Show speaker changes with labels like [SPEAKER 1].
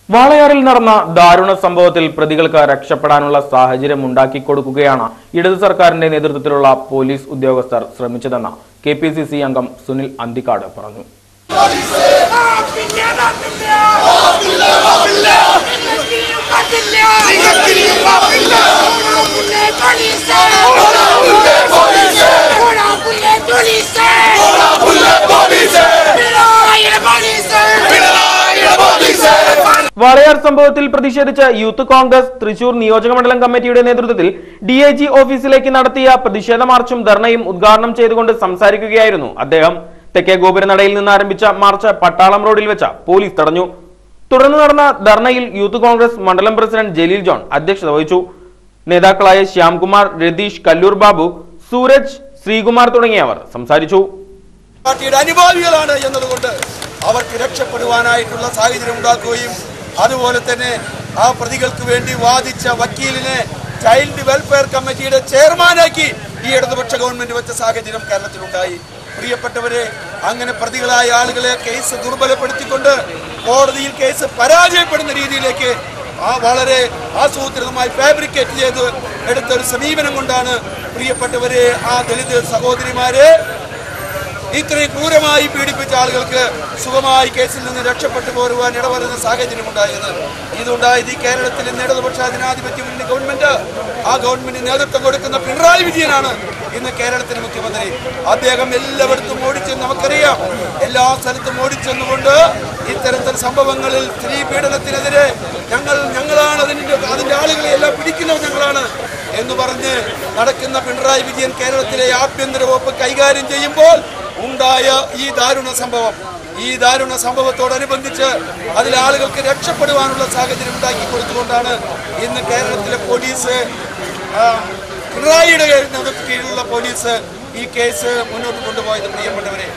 [SPEAKER 1] വാളയാറിൽ നടന്ന ദാരുണ സംഭവത്തിൽ പ്രതികൾക്ക് രക്ഷപ്പെടാനുള്ള സാഹചര്യം ഉണ്ടാക്കി കൊടുക്കുകയാണ് ഇടത് സർക്കാരിന്റെ നേതൃത്വത്തിലുള്ള പോലീസ് ഉദ്യോഗസ്ഥർ ശ്രമിച്ചതെന്ന് കെ പി സി സി അംഗം സുനിൽ അന്തിക്കാട് പറഞ്ഞു വാളയാർ സംഭവത്തിൽ പ്രതിഷേധിച്ച് യൂത്ത് കോൺഗ്രസ് തൃശൂർ നിയോജക മണ്ഡലം കമ്മിറ്റിയുടെ നേതൃത്വത്തിൽ ഡി ഐ ജി ഓഫീസിലേക്ക് നടത്തിയ പ്രതിഷേധ മാർച്ചും ധർണയും ഉദ്ഘാടനം ചെയ്തുകൊണ്ട് സംസാരിക്കുകയായിരുന്നു അദ്ദേഹം തെക്കേ ഗോപുരനടയിൽ നിന്ന് ആരംഭിച്ച മാർച്ച് പട്ടാളം റോഡിൽ വെച്ച് പോലീസ് തടഞ്ഞു തുടർന്ന് നടന്ന ധർണയിൽ യൂത്ത് കോൺഗ്രസ് മണ്ഡലം പ്രസിഡന്റ് ജലീൽ ജോൺ അധ്യക്ഷത വഹിച്ചു നേതാക്കളായ ശ്യാംകുമാർ രതീഷ് കല്ലൂർ ബാബു സൂരജ് ശ്രീകുമാർ തുടങ്ങിയവർ സംസാരിച്ചു
[SPEAKER 2] പാർട്ടിയുടെ അനുഭാവികളാണ് എന്നതുകൊണ്ട് അവർക്ക് രക്ഷപ്പെടുവാനായിട്ടുള്ള സാഹചര്യം ഉണ്ടാക്കുകയും അതുപോലെ തന്നെ ആ പ്രതികൾക്ക് വേണ്ടി വാദിച്ച വക്കീലിനെ ചൈൽഡ് വെൽഫെയർ കമ്മിറ്റിയുടെ ചെയർമാനാക്കി ഈ ഇടതുപക്ഷ ഗവൺമെന്റ് വെച്ച സാഹചര്യം കേരളത്തിലുണ്ടായി പ്രിയപ്പെട്ടവരെ അങ്ങനെ പ്രതികളായ ആളുകളെ കേസ് ദുർബലപ്പെടുത്തിക്കൊണ്ട് കോടതിയിൽ കേസ് പരാജയപ്പെടുന്ന രീതിയിലേക്ക് ആ വളരെ ആസൂത്രിതമായി ഫാബ്രിക്കേറ്റ് ചെയ്ത് എടുത്ത ഒരു സമീപനം കൊണ്ടാണ് പ്രിയപ്പെട്ടവരെ ആ ദളിത് സഹോദരിമാരെ ഇത്രയും ക്രൂരമായി പീഡിപ്പിച്ച ആളുകൾക്ക് സുഖമായി കേസിൽ നിന്ന് രക്ഷപ്പെട്ടു പോരുവാൻ ഇടവരുന്ന സാഹചര്യം ഉണ്ടായത് ഇതുണ്ടായത് ഈ കേരളത്തിൽ ഇന്ന് ഇടതുപക്ഷ ജനാധിപത്യ മുന്നണി ഗവൺമെന്റ് ആ ഗവൺമെന്റ് നേതൃത്വം കൊടുക്കുന്ന പിണറായി വിജയനാണ് ഇന്ന് കേരളത്തിലെ മുഖ്യമന്ത്രി അദ്ദേഹം എല്ലായിടത്തും ഓടിച്ചെന്ന് നമുക്കറിയാം എല്ലാ സ്ഥലത്തും ഓടിച്ചെന്നുകൊണ്ട് ഇത്തരത്തിൽ സംഭവങ്ങളിൽ സ്ത്രീ പീഡനത്തിനെതിരെ ഞങ്ങൾ ഞങ്ങളാണ് അതിന്റെ അതിന്റെ ആളുകളെ എല്ലാം പിടിക്കുന്നവർ ഞങ്ങളാണ് എന്ന് പറഞ്ഞ് നടക്കുന്ന പിണറായി വിജയൻ കേരളത്തിലെ ആഭ്യന്തര വകുപ്പ് കൈകാര്യം ചെയ്യുമ്പോൾ ഉണ്ടായ ഈ ദാരുണ സംഭവം ഈ ദാരുണ സംഭവത്തോടനുബന്ധിച്ച് അതിൽ ആളുകൾക്ക് രക്ഷപ്പെടുവാനുള്ള സാഹചര്യം ഉണ്ടാക്കി കൊടുത്തുകൊണ്ടാണ് ഇന്ന് കേരളത്തിലെ പോലീസ് ആ, പിണറായിയുടെ നേതൃത്വത്തിൽ കീഴിലുള്ള പോലീസ് ഈ കേസ് മുന്നോട്ട് കൊണ്ടുപോയത് പ്രിയപ്പെട്ടവരെ